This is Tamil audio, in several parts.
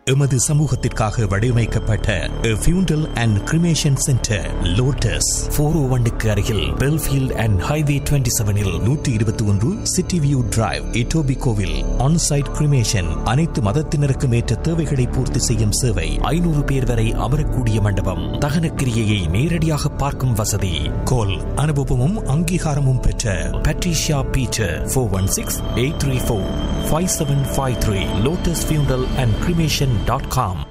எமது சமூகத்திற்காக வடிவமைக்கப்பட்ட funeral and cremation centre Lotus four o ஒன்னுக்கு அருகில் பெல்ஃபீல்ட் அண்ட் ஹைவே டுவெண்ட்டி செவனில் நூற்றி இருபத்தி ஒன்று சிட்டி வியூ டிரைவ் இட்டோபி கோவில் ஆன்சைட் கிரிமேஷன் அனைத்து மதத்தினருக்கும் ஏற்ற தேவைகளை பூர்த்தி செய்யும் சேவை ஐநூறு பேர் வரை அமரக்கூடிய மண்டபம் தகன கிரியையை நேரடியாக பார்க்கும் வசதி கோல் அனுபவமும் அங்கீகாரமும் பெற்ற Patricia Peter four one six eight three four five seven five three Lotus funeral and cremation dot com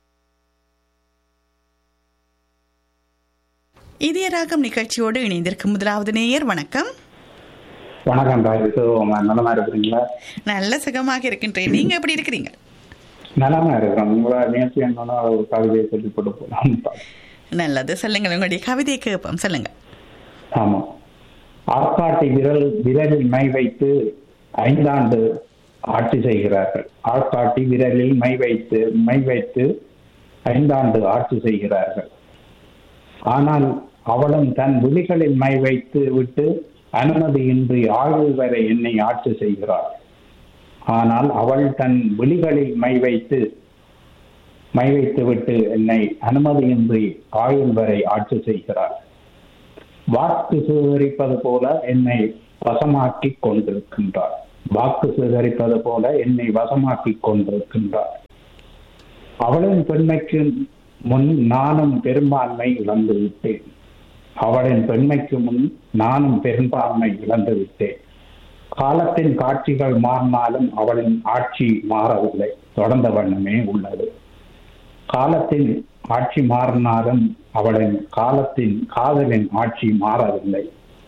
இதய ராகம் நிகழ்ச்சியோடு இணைந்திருக்கும் முதலாவது நேயர் வணக்கம் வணக்கம் ராஜு நலமா இருக்கிறீங்களா நல்ல சுகமாக இருக்கின்றேன் நீங்க எப்படி இருக்கிறீங்க நலமா இருக்கிறோம் உங்களோட நேற்று என்னன்னா ஒரு கவிதையை சொல்லி போட்டு போலாம் நல்லது சொல்லுங்கள் உங்களுடைய கவிதையை கேட்போம் சொல்லுங்க ஆமா ஆட்காட்டி விரல் விரலில் மை வைத்து ஐந்தாண்டு ஆட்சி செய்கிறார்கள் ஆட்காட்டி விரலில் மை வைத்து மை வைத்து ஐந்தாண்டு ஆட்சி செய்கிறார்கள் ஆனால் அவளும் தன் விழிகளில் மை வைத்து விட்டு அனுமதியின்றி ஆயுள் வரை என்னை ஆட்சி செய்கிறாள் ஆனால் அவள் தன் விழிகளில் மை வைத்து மை வைத்து விட்டு என்னை அனுமதியின்றி ஆயுள் வரை ஆட்சி செய்கிறாள் வாக்கு சேகரிப்பது போல என்னை வசமாக்கி கொண்டிருக்கின்றார் வாக்கு சேகரிப்பது போல என்னை வசமாக்கி கொண்டிருக்கின்றார் அவளின் பெண்மைக்கு முன் நானும் பெரும்பான்மை இழந்து விட்டேன் அவளின் பெண்மைக்கு முன் நானும் பெரும்பான்மை இழந்து விட்டேன் காலத்தின் காட்சிகள் மாறினாலும் அவளின் ஆட்சி மாறவில்லை தொடர்ந்த வண்ணமே உள்ளது காலத்தின் ஆட்சி மாறினாலும் அவளின் காலத்தின் காதலின் ஆட்சி மாறவில்லை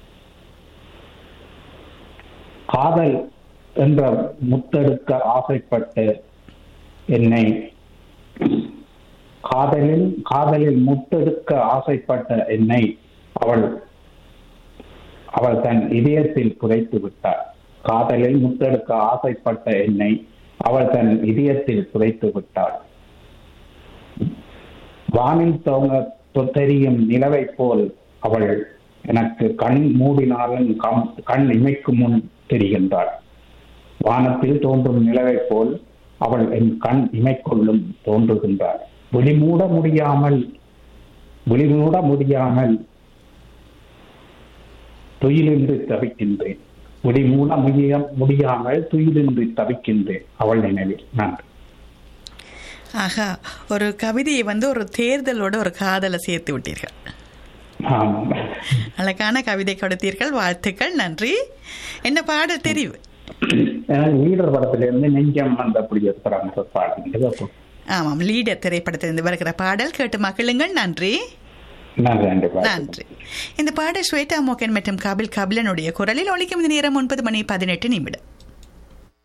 காதல் என்ற முத்தெடுக்க ஆசைப்பட்டு என்னை காதலில் காதலில் முத்தெடுக்க ஆசைப்பட்ட என்னை அவள் அவள் தன் இதயத்தில் புதைத்து விட்டாள் காதலில் முத்தெடுக்க ஆசைப்பட்ட என்னை அவள் தன் இதயத்தில் புதைத்து விட்டாள் வானில் தோங்க தெரியும் நிலவை போல் அவள் எனக்கு கண் மூடினாலும் கண் இமைக்கும் முன் தெரிகின்றாள் வானத்தில் தோன்றும் நிலவை போல் அவள் என் கண் இமைக்கொள்ளும் தோன்றுகின்றாள் விழிமூட முடியாமல் விழிமூட முடியாமல் துயிலின்றி தவிக்கின்றேன் விழிமூட முடிய முடியாமல் துயிலின்றி தவிக்கின்றேன் அவள் நினைவில் நன்றி ஆகா ஒரு கவிதையை வந்து ஒரு தேர்தலோட ஒரு காதலை சேர்த்து விட்டீர்கள் ஆமாம் அழகான கவிதை கொடுத்தீர்கள் வாழ்த்துக்கள் நன்றி என்ன பாடல் தெரிவு எனக்கு லீடர் படத்திலிருந்து நெஞ்சம் அந்த அப்படி இருக்கிறாங்க பாடுங்க ஆமாம் லீடர் திரைப்படத்திலிருந்து வருகிற பாடல் கேட்டு மகிழுங்கள் நன்றி நன்றி நன்றி நன்றி இந்த பாடல் ஸ்வேதா மோகன் மற்றும் கபில் கபிலனுடைய குரலில் ஒழிக்கும் நேரம் ஒன்பது மணி பதினெட்டு நிமிடம்